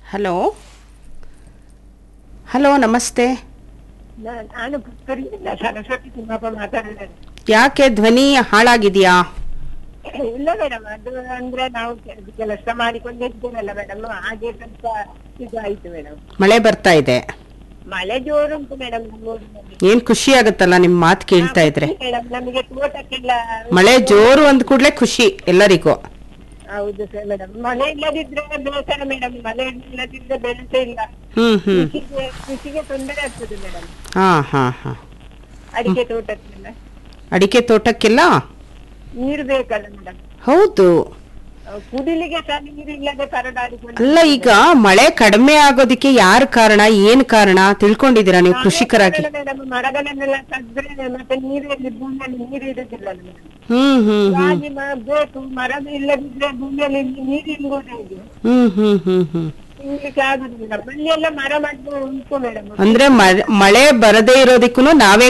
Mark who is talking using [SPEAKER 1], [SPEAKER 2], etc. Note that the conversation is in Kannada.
[SPEAKER 1] ಹಲೋ ಹಲೋ ನಮಸ್ತೆ
[SPEAKER 2] ನಾ- ನಾನು ಪುತ್ತೂರಿನಿಂದ ಸರಸ್ವತಿ ತಿಮ್ಮಪ್ಪ ಮಾತಾಡಿದ್ದೇನೆ
[SPEAKER 1] ಯಾಕೆ ಧ್ವನಿ ಹಾಳಾಗಿದೆಯಾ
[SPEAKER 2] ಇಲ್ಲ ಮೇಡಮ್ ಅದು ಅಂದ್ರೆ ನಾವು ಕೆಲ- ಕೆಲಸ ಮಾಡಿಕೊಂಡಿದ್ದೇವಲ್ಲ ಮೇಡಮ್ ಹಾಗೆ ಸ್ವಲ್ಪ ಇದಾಯ್ತು ಮೇಡಮ್
[SPEAKER 1] ಮಳೆ ಬರ್ತಾ ಇದೆ
[SPEAKER 2] ಮಳೆ ಜೋರುಂಟು ಮೇಡಮ್ ನಮ್ಮೂರಿನಲ್ಲಿ
[SPEAKER 1] ಏನ್ ಖುಷಿ ಆಗುತ್ತಲ್ಲ ನಿಮ್ ಮಾತು ಕೇಳ್ತಾ ಇದ್ರೆ
[SPEAKER 2] ಮೇಡಮ್ ನಮಗೆ ತೋಟಕ್ಕೆಲ್ಲ
[SPEAKER 1] ಮಳೆ ಜೋರು ಅಂದ ಕೂಡ್ಲೆ ಖುಷಿ ಎಲ್ಲರಿಗೂ
[SPEAKER 2] ಹೌದು ಸರ್ ಮೇಡಮ್ ಮಳೆ ಇಲ್ಲದಿದ್ರೆ ಬೇಸರ ಮೇಡಮ್ ಮಳೆ ಇಲ್ಲದಿದ್ರೆ ಬೆಳೆಸೇ ಇಲ್ಲ
[SPEAKER 1] ಹ್ಮ್ ಹ್ಮ್
[SPEAKER 2] ಕೃಷಿಗೆ ಕೃಷಿಗೆ ತೊಂದರೆ ಆಗ್ತದೆ ಮೇಡಮ್
[SPEAKER 1] ಹಾ ಹಾ ಹಾ
[SPEAKER 2] ಅಡಿಕೆ ತೋಟಕ್ಕೆಲ್ಲ
[SPEAKER 1] ಅಡಿಕೆ ತೋಟಕ್ಕೆಲ್ಲ
[SPEAKER 2] ನೀರು ಬೇಕಲ್ಲ ಮೇಡಮ್
[SPEAKER 1] ಹೌದು
[SPEAKER 2] ಕುಡಿಲಿಕ್ಕೆ ಸಹ ನೀರಿಲ್ಲದೆ ಪರದಾಡಿಕೊಂಡು
[SPEAKER 1] ಅಲ್ಲ ಈಗ ಮಳೆ ಕಡಿಮೆ ಆಗೋದಕ್ಕೆ ಯಾರ ಕಾರಣ ಏನ್ ಕಾರಣ ತಿಳ್ಕೊಂಡಿದ್ದೀರಾ ನೀವು ಕೃಷಿಕರಾಗಿ
[SPEAKER 2] ಮೇಡಮ್ ಮರಗಳನ್ನೆಲ್ಲ ತೆಗ್ದ್ರೆ ಮತ್ತೆ ನೀರಲ್ಲಿ ಭೂಮಿಯಲ್ಲಿ ನೀರು ಇರುದಿಲ್ಲ ಮೇಡಮ್
[SPEAKER 1] ಹ್ಮ್ ಹ್ಮ್ ಹ್ಮ್
[SPEAKER 2] ರಾಗಿ ಮ- ಬೇಕು ಮರ ಇಲ್ಲದಿದ್ರೆ ಭೂಮಿಯಲ್ಲಿ ನೀರು ಇಂಗುವುದು ಹೇಗೆ
[SPEAKER 1] ಹ್ಮ್ ಹ್ಮ್ ಹ್ಮ್ ಹ್ಮ್
[SPEAKER 2] ಇಂಗ್ಲಿಕ್ಕೆ ಆಗುದಿಲ್ಲ ಬಳ್ಳಿ ಎಲ್ಲ ಮರ ಮಾಡಿ ಉಂಟು ಮೇಡಮ್
[SPEAKER 1] ಅಂದ್ರೆ ಮಳೆ- ಮಳೆ ಬರದೇ ಇರೋದಕ್ಕೂ ನಾವೇ